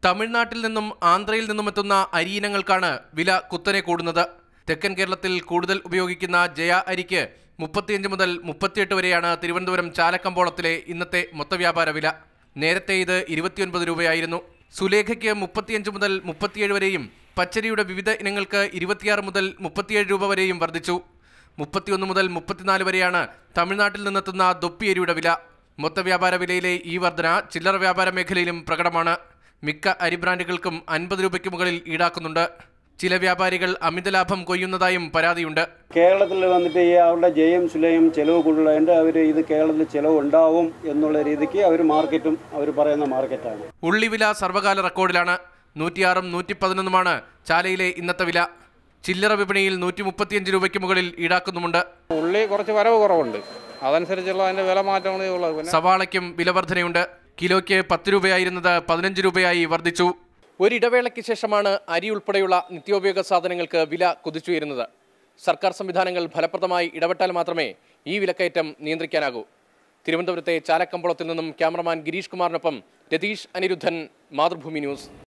തമിഴ്നാട്ടിൽ നിന്നും ആന്ധ്രയിൽ നിന്നും എത്തുന്ന അരിയിനങ്ങൾക്കാണ് വില കുത്തനെ കൂടുന്നത് തെക്കൻ കേരളത്തിൽ കൂടുതൽ ഉപയോഗിക്കുന്ന ജയ അരിക്ക് മുപ്പത്തിയഞ്ച് മുതൽ മുപ്പത്തിയെട്ട് വരെയാണ് തിരുവനന്തപുരം ചാലക്കമ്പോളത്തിലെ ഇന്നത്തെ മൊത്തവ്യാപാര വില നേരത്തെ ഇത് ഇരുപത്തിയൊൻപത് രൂപയായിരുന്നു സുലേഖയ്ക്ക് മുപ്പത്തിയഞ്ച് മുതൽ മുപ്പത്തിയേഴ് വരെയും പച്ചരിയുടെ വിവിധ ഇനങ്ങൾക്ക് ഇരുപത്തിയാറ് മുതൽ മുപ്പത്തിയേഴ് രൂപ വരെയും വർദ്ധിച്ചു മുപ്പത്തിയൊന്ന് മുതൽ മുപ്പത്തിനാല് വരെയാണ് തമിഴ്നാട്ടിൽ നിന്നെത്തുന്ന ദൊപ്പിയരിയുടെ വില മൊത്ത വ്യാപാര വിലയിലെ ഈ വർധന ചില്ലറ വ്യാപാര മേഖലയിലും പ്രകടമാണ് മിക്ക അരി ബ്രാൻഡുകൾക്കും അൻപത് രൂപയ്ക്ക് മുകളിൽ ഈടാക്കുന്നുണ്ട് ചില വ്യാപാരികൾ അമിത ലാഭം കൊയ്യുന്നതായും പരാതിയുണ്ട് കേരളത്തിൽ വന്നിട്ട് ഈ അവരുടെ ജയം സുലയും ചിലവ് കൂടുതലായതുകൊണ്ട് അവർ ഇത് കേരളത്തിൽ ചിലവ് ഉണ്ടാവും എന്നുള്ള രീതിക്ക് അവർ മാർക്കറ്റും അവർ പറയുന്ന മാർക്കറ്റാണ് ഉള്ളിവില സർവകാല റെക്കോർഡിലാണ് നൂറ്റിയാറും നൂറ്റി പതിനൊന്നുമാണ് ചാലയിലെ ഇന്നത്തെ വില ചില്ലറ വിപണിയിൽ നൂറ്റി മുപ്പത്തിയഞ്ച് രൂപയ്ക്ക് മുകളിൽ ഈടാക്കുന്നുമുണ്ട് ഉള്ളി കുറച്ച് വരവ് കുറവുണ്ട് അതനുസരിച്ചുള്ള അതിൻ്റെ വില മാറ്റങ്ങളേ ഉള്ളത് പിന്നെ സവാളയ്ക്കും വില വർധനയുണ്ട് കിലോയ്ക്ക് പത്ത് രൂപയായിരുന്നത് പതിനഞ്ച് രൂപയായി വർദ്ധിച്ചു ഒരിടവേളയ്ക്ക് ശേഷമാണ് അരി ഉൾപ്പെടെയുള്ള നിത്യോപയോഗ സാധനങ്ങൾക്ക് വില കുതിച്ചുയരുന്നത് സർക്കാർ സംവിധാനങ്ങൾ ഫലപ്രദമായി ഇടപെട്ടാൽ മാത്രമേ ഈ വിലക്കയറ്റം നിയന്ത്രിക്കാനാകൂ തിരുവനന്തപുരത്തെ ചാലക്കമ്പോളത്തിൽ നിന്നും ക്യാമറമാൻ ഗിരീഷ് കുമാറിനൊപ്പം രതീഷ് അനിരുദ്ധൻ മാതൃഭൂമി ന്യൂസ്